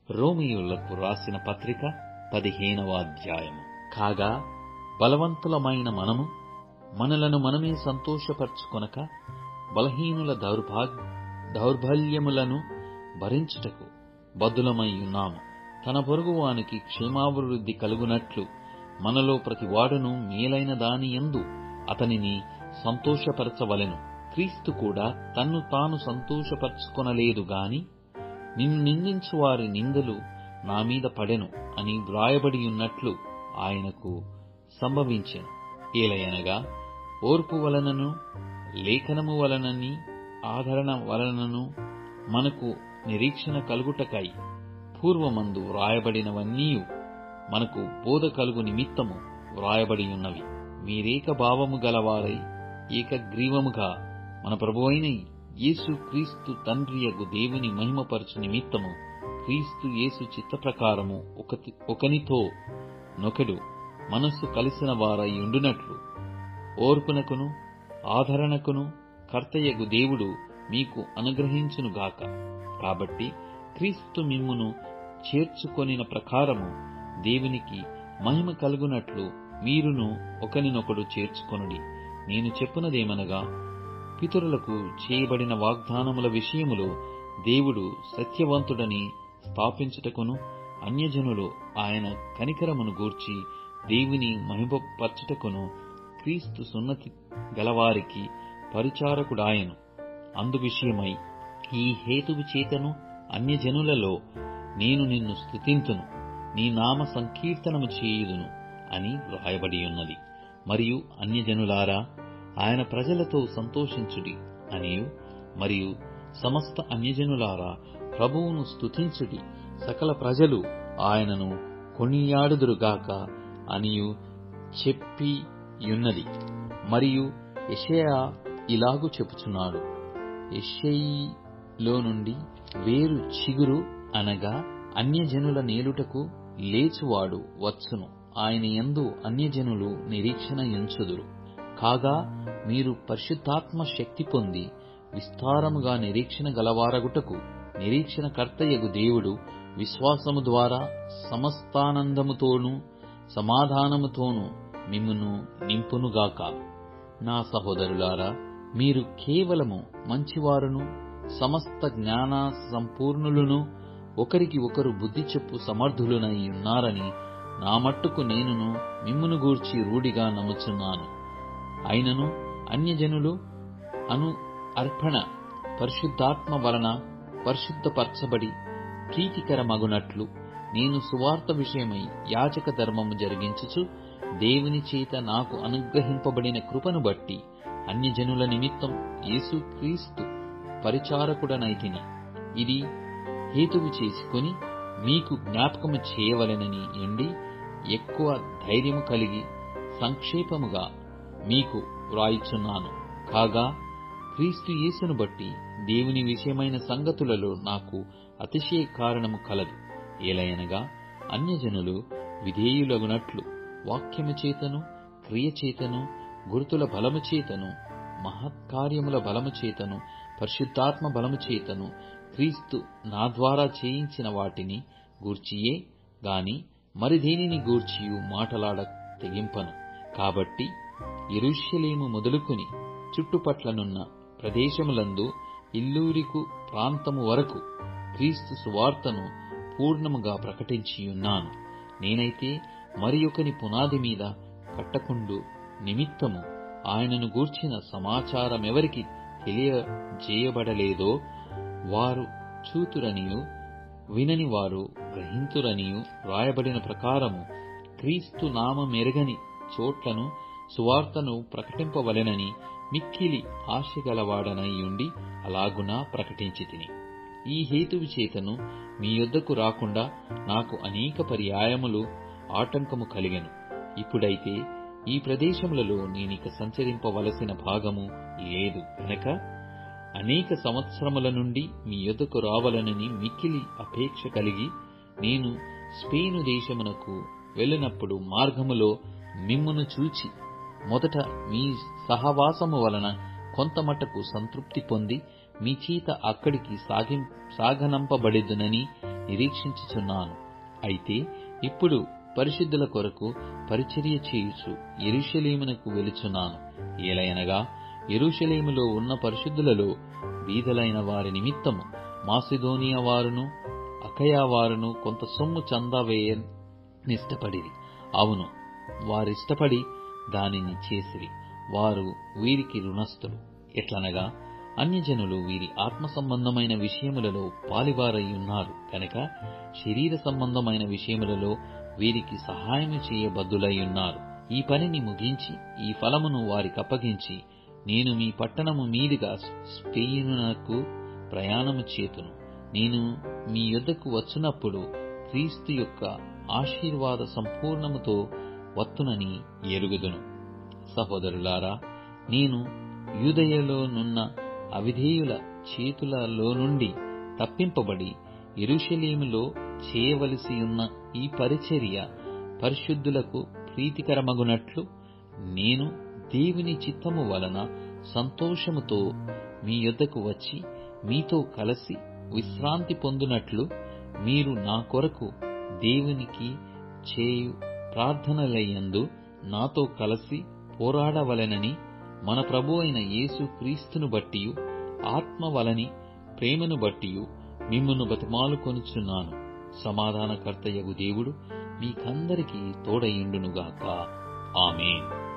రోమియోలకు రాసిన పత్రిక పదిహేనవ అధ్యాయము కాగా బలవంతులమైన మనము మనలను మనమే సంతోషపరచుకొనక బలహీనుల దౌర్భాగ్ దౌర్బల్యములను భరించుటకు బద్దులమై ఉన్నాము తన పొరుగువానికి క్షేమాభివృద్ధి కలుగునట్లు మనలో ప్రతి వాడును మేలైన దాని యందు అతనిని సంతోషపరచవలెను క్రీస్తు కూడా తన్ను తాను సంతోషపరచుకొనలేదు గాని నిన్ను నిందించు వారి నిందలు నా మీద పడెను అని వ్రాయబడి ఉన్నట్లు ఆయనకు సంభవించెను ఏలయనగా ఓర్పు వలనను లేఖనము వలనని ఆదరణ వలనను మనకు నిరీక్షణ కలుగుటకై పూర్వమందు వ్రాయబడినవన్నీయు మనకు బోధ కలుగు నిమిత్తము వ్రాయబడి ఉన్నవి మీరేక భావము గలవారై ఏకగ్రీవముగా మన ప్రభువైన యేసు క్రీస్తు తండ్రియగు దేవుని మహిమపరచు నిమిత్తము క్రీస్తు యేసు చిత్త ప్రకారము ఒకటి ఒకనితో నొకడు మనస్సు కలిసిన వారై ఉండునట్లు ఓర్పునకును ఆదరణకును కర్తయ్యగు దేవుడు మీకు అనుగ్రహించునుగాక కాబట్టి క్రీస్తు మిమ్మును చేర్చుకొనిన ప్రకారము దేవునికి మహిమ కలుగునట్లు మీరును ఒకనినొకడు చేర్చుకొనుడి నేను చెప్పునదేమనగా పితరులకు చేయబడిన వాగ్దానముల విషయములో దేవుడు సత్యవంతుడని స్థాపించుటకును అన్యజనులు ఆయన కనికరమును గూర్చి దేవుని మహిమపరచుటకును క్రీస్తు సున్నతి గలవారికి పరిచారకుడాయను అందు విషయమై ఈ హేతువు చేతను అన్యజనులలో నేను నిన్ను స్తుతింతును నీ నామ సంకీర్తనము చేయుదును అని వ్రాయబడి ఉన్నది మరియు అన్యజనులారా ఆయన ప్రజలతో సంతోషించుడి అనియు మరియు సమస్త అన్యజనులారా ప్రభువును స్తుతించుడి సకల ప్రజలు ఆయనను కొనియాడుదురుగాక అనియు చెప్పి యున్నది మరియు యెషయా ఇలాగు చెప్పుచున్నాడు యెషయిలో నుండి వేరు చిగురు అనగా అన్యజనుల నేలుటకు లేచువాడు వచ్చును ఆయన యందు అన్యజనులు నిరీక్షణ ఎంచుదురు కాగా మీరు పరిశుద్ధాత్మ శక్తి పొంది విస్తారముగా నిరీక్షణ గలవారగుటకు నిరీక్షణ కర్తయగు దేవుడు విశ్వాసము ద్వారా సమస్తానందముతోనూ సమాధానముతోనూ మిమ్మును నింపునుగాక నా సహోదరులారా మీరు కేవలము మంచివారును సమస్త జ్ఞాన సంపూర్ణులను ఒకరికి ఒకరు బుద్ధి చెప్పు సమర్థులునై ఉన్నారని నా మట్టుకు నేనును మిమ్మును గూర్చి రూఢిగా నమ్ముచున్నాను అయినను అన్యజనులు అను అర్పణ పరిశుద్ధాత్మ వలన పరిశుద్ధపరచబడి ప్రీతికరమగునట్లు నేను సువార్త విషయమై యాచక ధర్మము జరిగించుచు దేవుని చేత నాకు అనుగ్రహింపబడిన కృపను బట్టి అన్యజనుల నిమిత్తం యేసుక్రీస్తు పరిచారకుడనైతిని ఇది హేతువు చేసుకుని మీకు జ్ఞాపకము చేయవలెనని ఎండి ఎక్కువ ధైర్యము కలిగి సంక్షేపముగా మీకు వ్రాయిచున్నాను కాగా క్రీస్తు యేసును బట్టి దేవుని విషయమైన సంగతులలో నాకు అతిశయ కారణము కలదు ఏలయనగా అన్యజనులు విధేయులగునట్లు వాక్యము చేతను క్రియ చేతను గురుతుల బలము చేతను మహత్కార్యముల బలము చేతను పరిశుద్ధాత్మ బలము చేతను క్రీస్తు నా ద్వారా చేయించిన వాటిని గూర్చియే గాని మరి దేనిని గూర్చియు మాటలాడ తెగింపను కాబట్టి ఎరుష్యలేము మొదలుకొని చుట్టుపట్లనున్న ప్రదేశములందు ఇల్లూరికు ప్రాంతము వరకు క్రీస్తు సువార్తను పూర్ణముగా ప్రకటించియున్నాను నేనైతే మరి ఒకని పునాది మీద కట్టకుండు నిమిత్తము ఆయనను గూర్చిన సమాచారమెవరికి తెలియజేయబడలేదో వారు చూతురనియు వినని వారు గ్రహింతురనియు రాయబడిన ప్రకారము క్రీస్తు నామమెరగని చోట్లను సువార్తను ప్రకటింపవలెనని మిక్కిలి ఆశగలవాడనయ్యుండి అలాగునా ప్రకటించి తిని ఈ హేతువు చేతను మీ యొద్దకు రాకుండా నాకు అనేక పర్యాయములు ఆటంకము కలిగెను ఇప్పుడైతే ఈ ప్రదేశములలో నేనిక సంచరింపవలసిన భాగము లేదు గనక అనేక సంవత్సరముల నుండి మీ యొద్దకు రావలనని మిక్కిలి అపేక్ష కలిగి నేను స్పెయిను దేశమునకు వెళ్ళినప్పుడు మార్గములో మిమ్మును చూచి మొదట మీ సహవాసము వలన కొంతమట్టుకు సంతృప్తి పొంది మీ చేత అక్కడికి సాగిం సాగనంపబడెదునని నిరీక్షించుచున్నాను అయితే ఇప్పుడు పరిశుద్ధుల కొరకు పరిచర్య చేయుచు ఎరుషలేమునకు వెలుచున్నాను ఏలయనగా ఎరుషలేములో ఉన్న పరిశుద్ధులలో బీదలైన వారి నిమిత్తము మాసిదోనియా వారును అకయా వారును కొంత సొమ్ము చందా వేయనిష్టపడిరి అవును వారిష్టపడి దానిని చేసిరి వారు వీరికి రుణస్థులు ఎట్లనగా అన్యజనులు వీరి ఆత్మ సంబంధమైన విషయములలో పాలివారై ఉన్నారు కనుక శరీర సంబంధమైన విషయములలో వీరికి సహాయము చేయబద్దులై ఉన్నారు ఈ పనిని ముగించి ఈ ఫలమును వారికప్పగించి నేను మీ పట్టణము మీదుగా స్పెయినునకు ప్రయాణము చేతును నేను మీ యొద్దకు వచ్చినప్పుడు క్రీస్తు యొక్క ఆశీర్వాద సంపూర్ణముతో వత్తునని ఎరుగుదును సహోదరులారా నేను యూదయలోనున్న అవిధేయుల చేతులలో నుండి తప్పింపబడి ఎరుషలేములో చేయవలసి ఉన్న ఈ పరిచర్య పరిశుద్ధులకు ప్రీతికరమగునట్లు నేను దేవుని చిత్తము వలన సంతోషముతో మీ యొద్దకు వచ్చి మీతో కలిసి విశ్రాంతి పొందునట్లు మీరు నా కొరకు దేవునికి చేయు ప్రార్థనలయందు నాతో కలిసి పోరాడవలెనని మన ప్రభు అయిన యేసు క్రీస్తును బట్టియు ఆత్మ వలని ప్రేమను బట్టియు మిమ్మును బతిమాలుకొనుచున్నాను సమాధానకర్తయగు దేవుడు మీకందరికీ తోడయుండునుగాక ఆమెన్